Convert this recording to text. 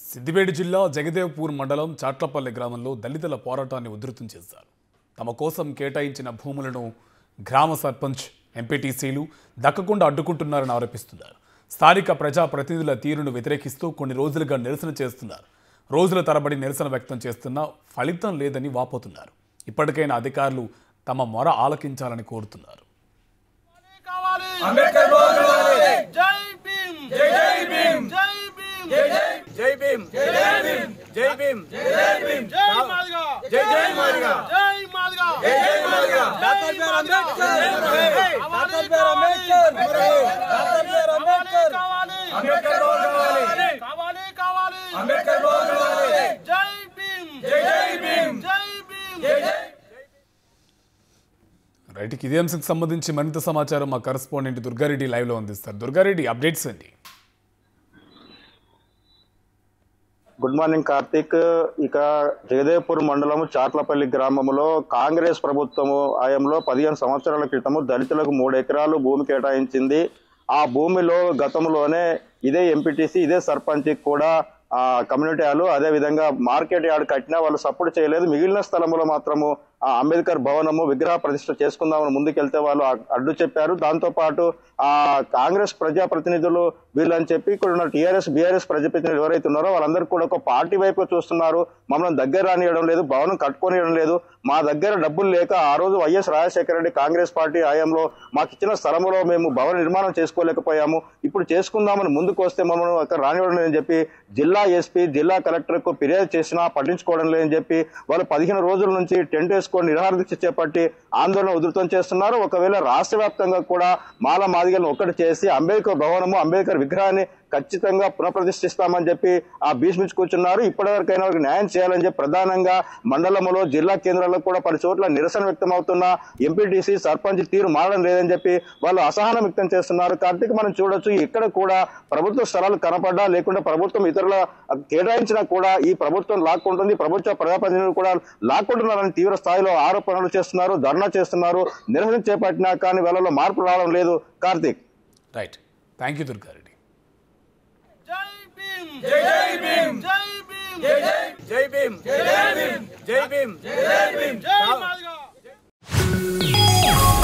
సిద్దిపేట జిల్లా జగదేవ్పూర్ మండలం చాట్లపల్లి గ్రామంలో దళితుల పోరాటాన్ని ఉధృతం చేశారు తమ కోసం కేటాయించిన భూములను గ్రామ సర్పంచ్ ఎంపీటీసీలు దక్కకుండా అడ్డుకుంటున్నారని ఆరోపిస్తున్నారు స్థానిక ప్రజాప్రతినిధుల తీరును వ్యతిరేకిస్తూ కొన్ని రోజులుగా నిరసన చేస్తున్నారు రోజుల తరబడి నిరసన వ్యక్తం చేస్తున్నా ఫలితం లేదని వాపోతున్నారు ఇప్పటికైనా అధికారులు తమ మొర ఆలకించాలని కోరుతున్నారు కావాలి అంబేద్కర్ భవన్ కావాలి జై భీమ్ జై భీమ్ జై భీమ్ జై భీమ్ జై భీమ్ జై భీమ్ జై భీమ్ జై మాదిగా జై జై మాదిగా జై మాదిగా జై జై Madiga doctor B R Ambedkar doctor B R Ambedkar doctor B R Ambedkar కావాలి అంబేద్కర్ భవన్ కావాలి కావాలి కావాలి అంబేద్కర్ భవన్ కావాలి జై భీమ్ జై జై భీమ్ జై భీమ్ జై జై రైట్ ఇదే అంశంకి సంబంధించి మరింత సమాచారం మా కరస్పాండెంట్ దుర్గారెడ్డి లైవ్లో అందిస్తారు దుర్గారెడ్డి అప్డేట్స్ అండి గుడ్ మార్నింగ్ కార్తీక్ ఇక జగదేవ్పూర్ మండలం చాట్లపల్లి గ్రామంలో కాంగ్రెస్ ప్రభుత్వము ఆయంలో పదిహేను సంవత్సరాల క్రితము దళితులకు మూడు ఎకరాలు భూమి కేటాయించింది ఆ భూమిలో గతంలోనే ఇదే ఎంపీటీసీ ఇదే సర్పంచ్ కూడా ఆ కమ్యూనిటీ హాలు అదే విధంగా మార్కెట్ యార్డ్ కట్టినా వాళ్ళు సపోర్ట్ చేయలేదు మిగిలిన స్థలంలో మాత్రము ఆ అంబేద్కర్ భవనము విగ్రహ ప్రతిష్ట చేసుకుందామని ముందుకెళ్తే వాళ్ళు అ- అడ్డు చెప్పారు దాంతో పాటు ఆ కాంగ్రెస్ ప్రజాప్రతినిధులు వీళ్ళని చెప్పి ఇక్కడ ఉన్న టీఆర్ఎస్ బీఆర్ఎస్ ప్రజాప్రతినిధులు ఎవరైతే ఉన్నారో వాళ్ళందరూ కూడా ఒక పార్టీ వైపు చూస్తున్నారు మమ్మల్ని దగ్గర రానియడం లేదు భవనం కట్టుకోనియడం లేదు మా దగ్గర డబ్బులు లేక ఆ రోజు వైఎస్ రాజశేఖర రెడ్డి కాంగ్రెస్ పార్టీ హయాంలో మాకు ఇచ్చిన స్థలంలో మేము భవన నిర్మాణం చేసుకోలేకపోయాము ఇప్పుడు చేసుకుందామని ముందుకు వస్తే మమ్మల్ని అక్కడ రానివ్వడం లేదని చెప్పి జిల్లా ఎస్పీ జిల్లా కలెక్టర్కు ఫిర్యాదు చేసినా పట్టించుకోవడం లేదని చెప్పి వాళ్ళు పదిహేను రోజుల నుంచి టెంట్ వేసుకొని నిరాహార దీక్ష చేపట్టి ఆందోళన ఉధృతం చేస్తున్నారు ఒకవేళ రాష్ట్ర వ్యాప్తంగా కూడా మాల మాదిగలను ఒక్కటి చేసి అంబేద్కర్ భవనము అంబేద్కర్ విగ్రహాన్ని ఖచ్చితంగా పునఃప్రతిష్ఠిస్తామని చెప్పి ఆ భీష్మించి కూర్చున్నారు ఇప్పటివరకైనా వారికి న్యాయం చేయాలని చెప్పి ప్రధానంగా మండలంలో జిల్లా కేంద్రాల్లో కూడా పలు చోట్ల నిరసన వ్యక్తం అవుతున్న ఎంపీటీసీ సర్పంచ్ తీరు మారడం లేదని చెప్పి వాళ్ళు అసహనం వ్యక్తం చేస్తున్నారు కార్తీక్ మనం చూడొచ్చు ఇక్కడ కూడా ప్రభుత్వ స్థలాలు కనపడ్డా లేకుంటే ప్రభుత్వం ఇతరుల కేటాయించినా కూడా ఈ ప్రభుత్వం లాక్కుంటుంది ప్రభుత్వ ప్రజాప్రతినిధులు కూడా లాక్కుంటున్నారని తీవ్ర స్థాయిలో ఆరోపణలు చేస్తున్నారు ధర్నా చేస్తున్నారు నిరసన చేపట్టినా కానీ వాళ్ళలో మార్పు రావడం లేదు Karthik right thank you Durgareddy జై భీమ్ జై జై భీమ్ జై భీమ్ జై జై జై భీమ్ జై భీమ్ జై భీమ్ జై భీమ్ జై మాదిగా